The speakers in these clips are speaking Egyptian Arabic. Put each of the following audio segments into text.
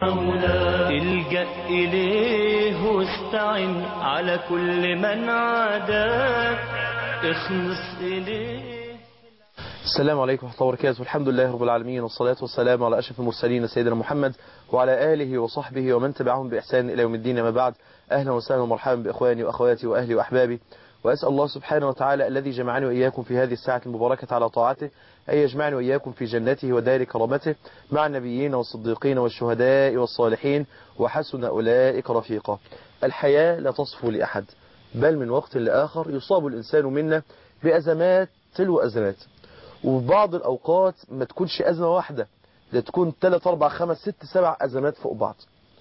الجأ إليه واستعن على كل من عاداك اخلص إليه السلام عليكم ورحمة الله وبركاته الحمد لله رب العالمين والصلاة والسلام على أشرف المرسلين سيدنا محمد وعلى آله وصحبه ومن تبعهم بإحسان إلى يوم الدين ما بعد أهلا وسهلا ومرحبا بإخواني وأخواتي وأهلي وأحبابي وأسأل الله سبحانه وتعالى الذي جمعني وإياكم في هذه الساعة المباركة على طاعته أن يجمعني وإياكم في جنته ودار كرامته مع النبيين والصديقين والشهداء والصالحين وحسن أولئك رفيقا الحياة لا تصفو لأحد بل من وقت لآخر يصاب الإنسان منا بأزمات تلو أزمات وفي بعض الأوقات ما تكونش أزمة واحدة ده تكون 3 4 5 6 7 أزمات فوق بعض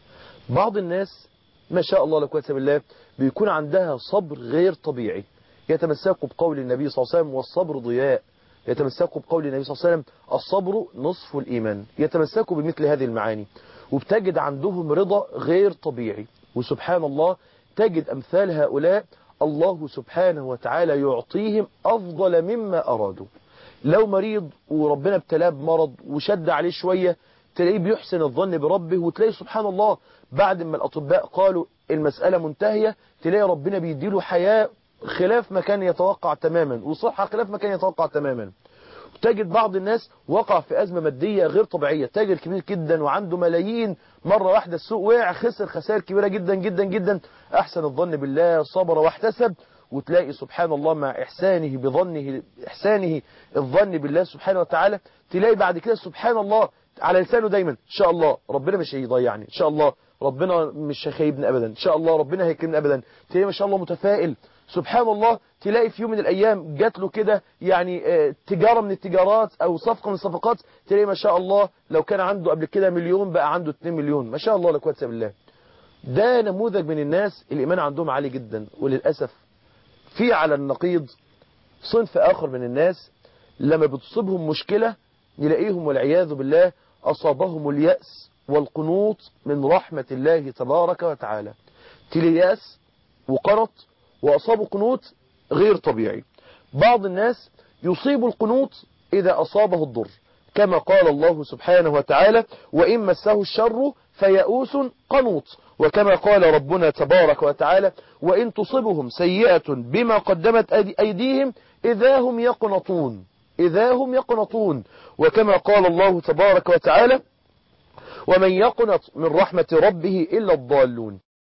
بعض الناس ما شاء الله لا قوه الا بالله بيكون عندها صبر غير طبيعي يتمسكوا بقول النبي صلى الله عليه وسلم والصبر ضياء يتمسكوا بقول النبي صلى الله عليه وسلم الصبر نصف الإيمان يتمسكوا بمثل هذه المعاني وبتجد عندهم رضا غير طبيعي وسبحان الله تجد أمثال هؤلاء الله سبحانه وتعالى يعطيهم أفضل مما أرادوا لو مريض وربنا ابتلاه بمرض وشد عليه شوية تلاقيه بيحسن الظن بربه وتلاقيه سبحان الله بعد ما الأطباء قالوا المسألة منتهية تلاقي ربنا بيديله حياة خلاف ما كان يتوقع تماما وصحة خلاف ما كان يتوقع تماما تجد بعض الناس وقع في أزمة مادية غير طبيعية تاجر كبير جدا وعنده ملايين مرة واحدة السوق وقع خسر خسائر كبيرة جدا جدا جدا أحسن الظن بالله صبر واحتسب وتلاقي سبحان الله مع إحسانه بظنه إحسانه الظن بالله سبحانه وتعالى تلاقي بعد كده سبحان الله على لسانه دايما إن شاء الله ربنا مش هيضيعني إن شاء الله ربنا مش هيخيبني أبدا إن شاء الله ربنا هيكرمني أبدا تلاقي ما شاء الله متفائل سبحان الله تلاقي في يوم من الأيام جات له كده يعني تجارة من التجارات أو صفقة من الصفقات تلاقي ما شاء الله لو كان عنده قبل كده مليون بقى عنده 2 مليون ما شاء الله لا قوه الا بالله ده نموذج من الناس الإيمان عندهم عالي جدا وللأسف في على النقيض صنف آخر من الناس لما بتصيبهم مشكلة نلاقيهم والعياذ بالله أصابهم اليأس والقنوط من رحمة الله تبارك وتعالى تلاقي يأس وقنط وأصابوا قنوط غير طبيعي بعض الناس يصيب القنوط إذا أصابه الضر كما قال الله سبحانه وتعالى وإن مسه الشر فيئوس قنوط وكما قال ربنا تبارك وتعالى وإن تصبهم سيئة بما قدمت أيديهم إذا هم يقنطون إذا هم يقنطون وكما قال الله تبارك وتعالى ومن يقنط من رحمة ربه إلا الضالون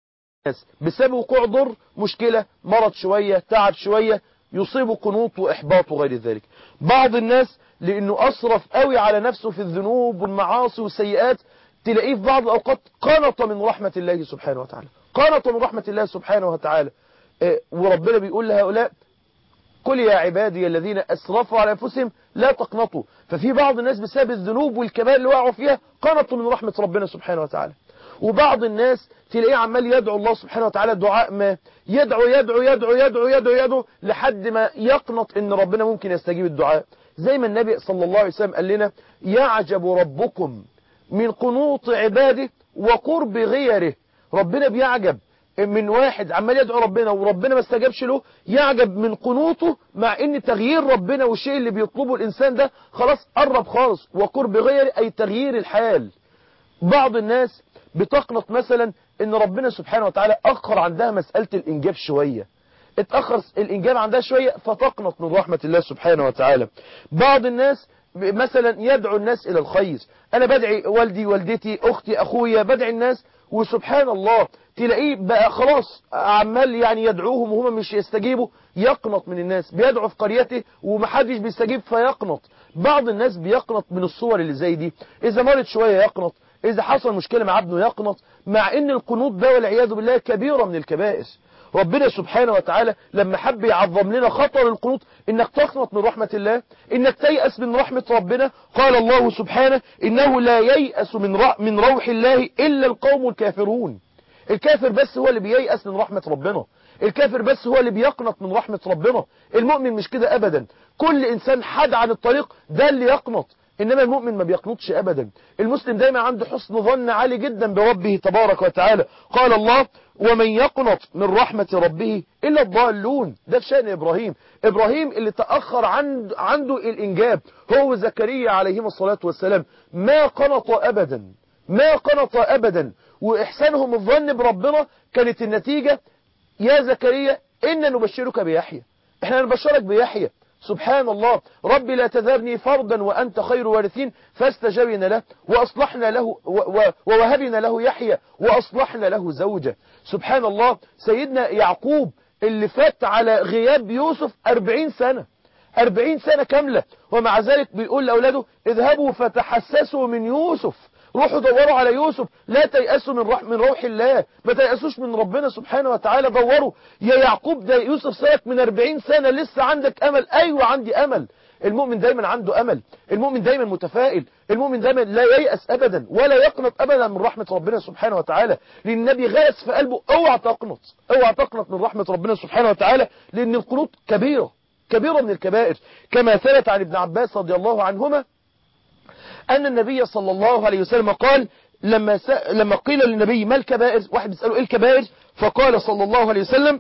بسبب وقوع ضر مشكلة مرض شوية تعب شوية يصيب قنوط وإحباط وغير ذلك بعض الناس لأنه أصرف قوي على نفسه في الذنوب والمعاصي والسيئات تلاقيه في بعض الأوقات قنط من رحمة الله سبحانه وتعالى قنط من رحمة الله سبحانه وتعالى وربنا بيقول لهؤلاء قل يا عبادي الذين أسرفوا على أنفسهم لا تقنطوا ففي بعض الناس بسبب الذنوب والكبائر اللي وقعوا فيها قنطوا من رحمة ربنا سبحانه وتعالى وبعض الناس تلاقيه عمال يدعو الله سبحانه وتعالى دعاء ما يدعو يدعو يدعو يدعو يدعو يدعو لحد ما يقنط ان ربنا ممكن يستجيب الدعاء زي ما النبي صلى الله عليه وسلم قال لنا يعجب ربكم من قنوط عباده وقرب غيره ربنا بيعجب من واحد عمال يدعو ربنا وربنا ما استجابش له يعجب من قنوطه مع ان تغيير ربنا والشيء اللي بيطلبه الانسان ده خلاص قرب خالص وقرب غيره اي تغيير الحال بعض الناس بتقنط مثلا ان ربنا سبحانه وتعالى اخر عندها مسألة الانجاب شوية اتأخر الانجاب عندها شوية فتقنط من رحمة الله سبحانه وتعالى بعض الناس مثلا يدعو الناس الى الخير انا بدعي والدي والدتي اختي اخويا بدعي الناس وسبحان الله تلاقيه بقى خلاص عمال يعني يدعوهم وهم مش يستجيبوا يقنط من الناس بيدعو في قريته ومحدش بيستجيب فيقنط بعض الناس بيقنط من الصور اللي زي دي اذا مرض شوية يقنط إذا حصل مشكلة مع ابنه يقنط مع ان القنوط ده والعياذ بالله كبيرة من الكبائر ربنا سبحانه وتعالى لما حب يعظم لنا خطر القنوط انك تقنط من رحمة الله انك تيأس من رحمة ربنا قال الله سبحانه انه لا ييأس من من روح الله الا القوم الكافرون الكافر بس هو اللي بييأس من رحمة ربنا الكافر بس هو اللي بيقنط من رحمة ربنا المؤمن مش كده ابدا كل انسان حد عن الطريق ده اللي يقنط إنما المؤمن ما بيقنطش أبدا المسلم دايما عنده حسن ظن عالي جدا بربه تبارك وتعالى قال الله ومن يقنط من رحمة ربه إلا الضالون ده في شأن إبراهيم إبراهيم اللي تأخر عند عنده الإنجاب هو زكريا عليهما الصلاة والسلام ما قنط أبدا ما قنط أبدا وإحسانهم الظن بربنا كانت النتيجة يا زكريا إن نبشرك بيحيى احنا نبشرك بيحيى سبحان الله ربي لا تذرني فردا وأنت خير وارثين فاستجبنا له وأصلحنا له ووهبنا له يحيى وأصلحنا له زوجة سبحان الله سيدنا يعقوب اللي فات على غياب يوسف أربعين سنة أربعين سنة كاملة ومع ذلك بيقول لأولاده اذهبوا فتحسسوا من يوسف روحوا دوروا على يوسف لا تيأسوا من روح, من روح الله ما تيأسوش من ربنا سبحانه وتعالى دوروا يا يعقوب ده يوسف سلك من 40 سنة لسه عندك أمل أيوة عندي أمل المؤمن دايما عنده أمل المؤمن دايما متفائل المؤمن دايما لا ييأس أبدا ولا يقنط أبدا من رحمة ربنا سبحانه وتعالى لأن النبي غاس في قلبه اوعى تقنط اوعى تقنط من رحمة ربنا سبحانه وتعالى لأن القنوط كبيرة كبيرة من الكبائر كما ثبت عن ابن عباس رضي الله عنهما أن النبي صلى الله عليه وسلم قال لما س... لما قيل للنبي ما الكبائر واحد بيسأله ايه الكبائر فقال صلى الله عليه وسلم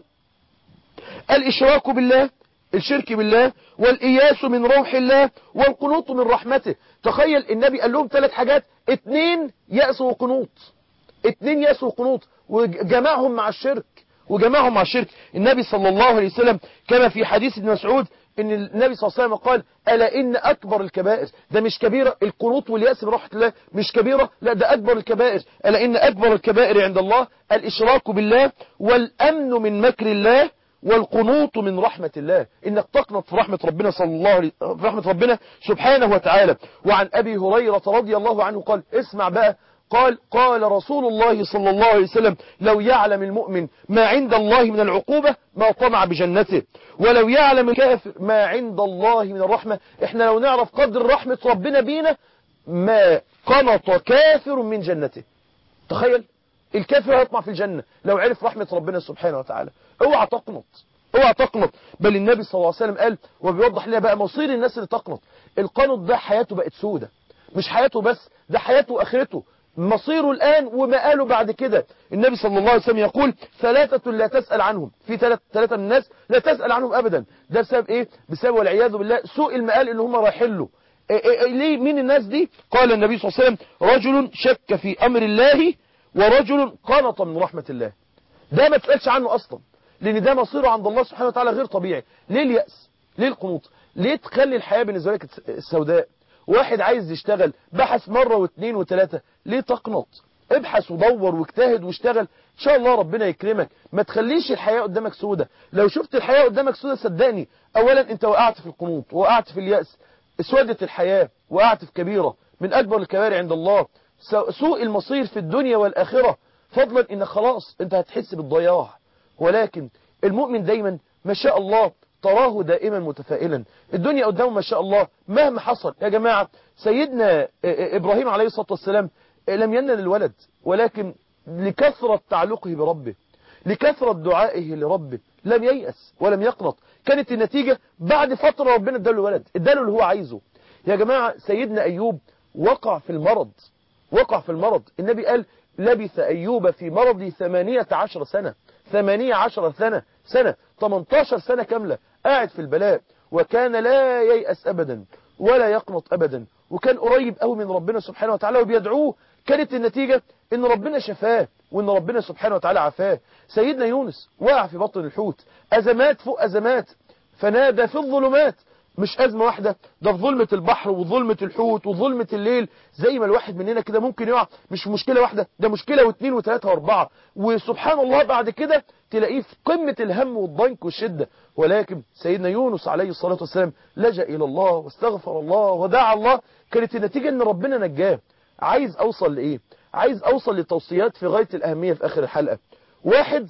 الإشراك بالله الشرك بالله والإياس من روح الله والقنوط من رحمته تخيل النبي قال لهم ثلاث حاجات اتنين يأس وقنوط اتنين يأس وقنوط وجمعهم مع الشرك وجمعهم مع الشرك النبي صلى الله عليه وسلم كما في حديث ابن مسعود ان النبي صلى الله عليه وسلم قال ألا إن أكبر الكبائر ده مش كبيرة القنوط والياس من رحمة الله مش كبيرة لا ده أكبر الكبائر ألا إن أكبر الكبائر عند الله الإشراك بالله والأمن من مكر الله والقنوط من رحمة الله إنك تقنط في رحمة ربنا صلى الله عليه في رحمة ربنا سبحانه وتعالى وعن أبي هريرة رضي الله عنه قال اسمع بقى قال قال رسول الله صلى الله عليه وسلم لو يعلم المؤمن ما عند الله من العقوبة ما طمع بجنته ولو يعلم الكافر ما عند الله من الرحمة احنا لو نعرف قدر رحمة ربنا بينا ما قنط كافر من جنته تخيل الكافر هيطمع في الجنة لو عرف رحمة ربنا سبحانه وتعالى اوعى تقنط اوعى تقنط بل النبي صلى الله عليه وسلم قال وبيوضح لنا بقى مصير الناس اللي تقنط القنط ده حياته بقت سودة مش حياته بس ده حياته واخرته مصيره الآن ومآله بعد كده النبي صلى الله عليه وسلم يقول ثلاثة لا تسأل عنهم في ثلاثة, ثلاثة من الناس لا تسأل عنهم أبدا ده بسبب إيه بسبب والعياذ بالله سوء المآل اللي هم رايحين له إيه إيه ليه مين الناس دي قال النبي صلى الله عليه وسلم رجل شك في أمر الله ورجل قنط من رحمة الله ده ما تسألش عنه أصلا لأن ده مصيره عند الله سبحانه وتعالى غير طبيعي ليه اليأس ليه القنوط ليه تخلي الحياة بالنسبة لك السوداء واحد عايز يشتغل بحث مرة واثنين وثلاثة ليه تقنط ابحث ودور واجتهد واشتغل ان شاء الله ربنا يكرمك ما تخليش الحياة قدامك سودة لو شفت الحياة قدامك سودة صدقني اولا انت وقعت في القنوط وقعت في اليأس اسودت الحياة وقعت في كبيرة من اكبر الكبائر عند الله سوء المصير في الدنيا والاخرة فضلا ان خلاص انت هتحس بالضياع ولكن المؤمن دايما ما شاء الله تراه دائما متفائلا الدنيا قدامه ما شاء الله مهما حصل يا جماعة سيدنا إبراهيم عليه الصلاة والسلام لم ينل الولد ولكن لكثرة تعلقه بربه لكثرة دعائه لربه لم ييأس ولم يقنط كانت النتيجة بعد فترة ربنا اداله الولد اداله اللي هو عايزه يا جماعة سيدنا أيوب وقع في المرض وقع في المرض النبي قال لبث أيوب في مرضه ثمانية عشر سنة ثمانية عشر سنة سنة 18 سنة كاملة قاعد في البلاء وكان لا ييأس أبدا ولا يقنط أبدا وكان قريب قوي من ربنا سبحانه وتعالى وبيدعوه كانت النتيجة ان ربنا شفاه وان ربنا سبحانه وتعالى عفاه سيدنا يونس وقع في بطن الحوت أزمات فوق أزمات فنادى في الظلمات مش أزمة واحدة ده في ظلمة البحر وظلمة الحوت وظلمة الليل زي ما الواحد مننا كده ممكن يقع مش في مشكلة واحدة ده مشكلة واثنين وثلاثة واربعة وسبحان الله بعد كده تلاقيه في قمة الهم والضنك والشدة ولكن سيدنا يونس عليه الصلاة والسلام لجأ إلى الله واستغفر الله ودعا الله كانت النتيجة ان ربنا نجاه عايز أوصل لإيه عايز أوصل لتوصيات في غاية الأهمية في آخر الحلقة واحد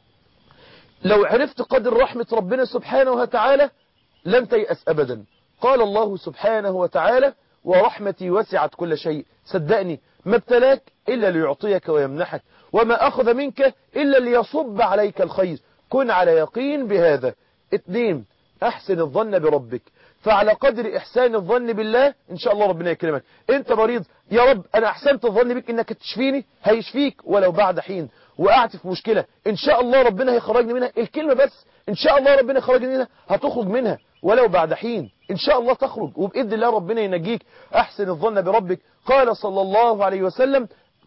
لو عرفت قدر رحمة ربنا سبحانه وتعالى لن تيأس أبدا قال الله سبحانه وتعالى ورحمتي وسعت كل شيء صدقني ما ابتلاك إلا ليعطيك ويمنحك وما أخذ منك إلا ليصب عليك الخير كن على يقين بهذا اثنين أحسن الظن بربك فعلى قدر إحسان الظن بالله إن شاء الله ربنا يكرمك أنت مريض يا رب أنا أحسنت الظن بك إنك تشفيني هيشفيك ولو بعد حين وقعت في مشكلة إن شاء الله ربنا هيخرجني منها الكلمة بس إن شاء الله ربنا يخرجني منها هتخرج منها ولو بعد حين إن شاء الله تخرج وبإذن الله ربنا ينجيك أحسن الظن بربك قال صلى الله عليه وسلم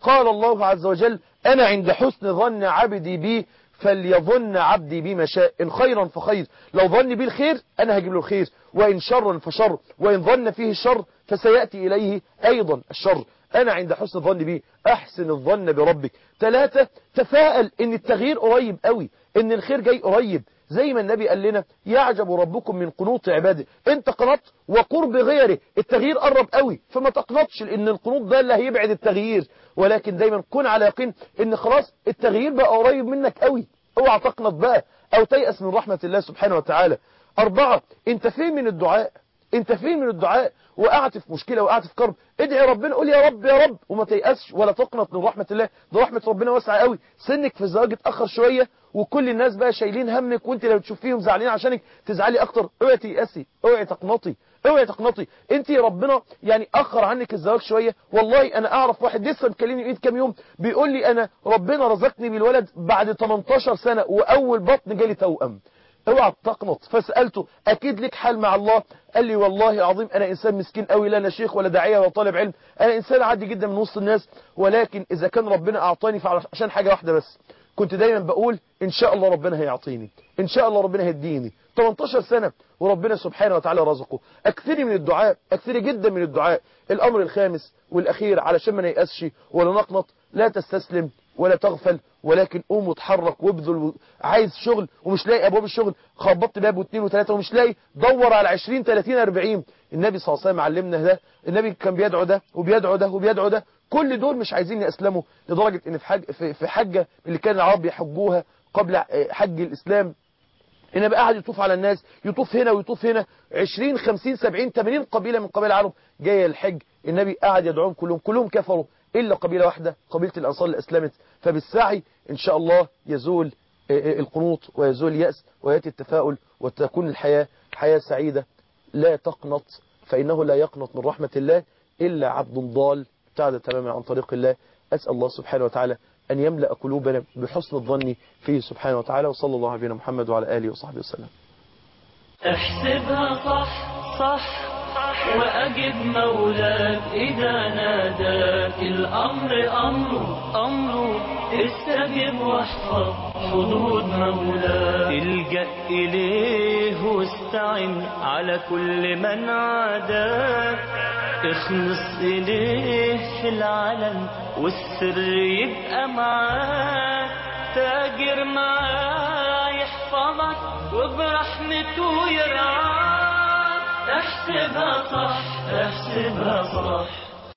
قال الله عز وجل أنا عند حسن ظن عبدي بي فليظن عبدي بي ما شاء إن خيرا فخير لو ظن بي الخير أنا هجيب له الخير وإن شرا فشر وإن ظن فيه الشر فسيأتي إليه أيضا الشر أنا عند حسن الظن بي أحسن الظن بربك ثلاثة تفاءل إن التغيير قريب قوي إن الخير جاي قريب زي ما النبي قال لنا يعجب ربكم من قنوط عباده انت قنط وقرب غيره التغيير قرب قوي فما تقنطش لان القنوط ده اللي هيبعد التغيير ولكن دايما كن على يقين ان خلاص التغيير بقى قريب منك قوي اوعى تقنط بقى او تيأس من رحمة الله سبحانه وتعالى اربعة انت فين من الدعاء انت فين من الدعاء وقعت في مشكلة وقعت في كرب ادعي ربنا قول يا رب يا رب وما تيأسش ولا تقنط من رحمة الله ده رحمة ربنا واسعة قوي سنك في الزواج اتأخر شوية وكل الناس بقى شايلين همك وانت لما تشوفيهم زعلانين عشانك تزعلي اكتر اوعي تيأسي اوعي تقنطي اوعي تقنطي انت ربنا يعني اخر عنك الزواج شوية والله انا اعرف واحد لسه مكلمني من كام يوم بيقول لي انا ربنا رزقني بالولد بعد 18 سنة واول بطن جالي توأم اوعى تقنط فسألته اكيد لك حال مع الله قال لي والله العظيم انا انسان مسكين قوي لا انا شيخ ولا داعيه ولا طالب علم انا انسان عادي جدا من وسط الناس ولكن اذا كان ربنا اعطاني عشان حاجة واحدة بس كنت دايما بقول ان شاء الله ربنا هيعطيني ان شاء الله ربنا هيديني 18 سنة وربنا سبحانه وتعالى رزقه اكثري من الدعاء اكثري جدا من الدعاء الامر الخامس والاخير علشان ما نيأسش ولا نقنط لا تستسلم ولا تغفل ولكن قوم وتحرك وابذل عايز شغل ومش لاقي ابواب الشغل خبطت باب واثنين وثلاثه ومش لاقي دور على 20 30 40 النبي صلى الله عليه وسلم علمنا ده النبي كان بيدعو ده وبيدعو ده وبيدعو ده كل دول مش عايزين يسلموا لدرجة ان في حج في حجة اللي كان العرب يحجوها قبل حج الاسلام النبي قاعد يطوف على الناس يطوف هنا ويطوف هنا 20 50 70 80 قبيلة من قبائل العرب جاية الحج النبي قاعد يدعوهم كلهم كلهم كفروا إلا قبيلة واحدة قبيلة الأنصار اللي أسلمت فبالسعي إن شاء الله يزول القنوط ويزول اليأس ويأتي التفاؤل وتكون الحياة حياة سعيدة لا تقنط فإنه لا يقنط من رحمة الله إلا عبد ضال ابتعد تماما عن طريق الله أسأل الله سبحانه وتعالى أن يملأ قلوبنا بحسن الظن فيه سبحانه وتعالى وصلى الله على محمد وعلى آله وصحبه وسلم احسبها صح صح وأجب مولاك إذا ناداك الأمر أمره أمره استجب واحفظ حدود مولاك الجأ إليه واستعن على كل من عاداك اخلص إليه في العلن والسر يبقى معاك تاجر معاه يحفظك وبرحمته يرعاك احسبها صح احسبها صح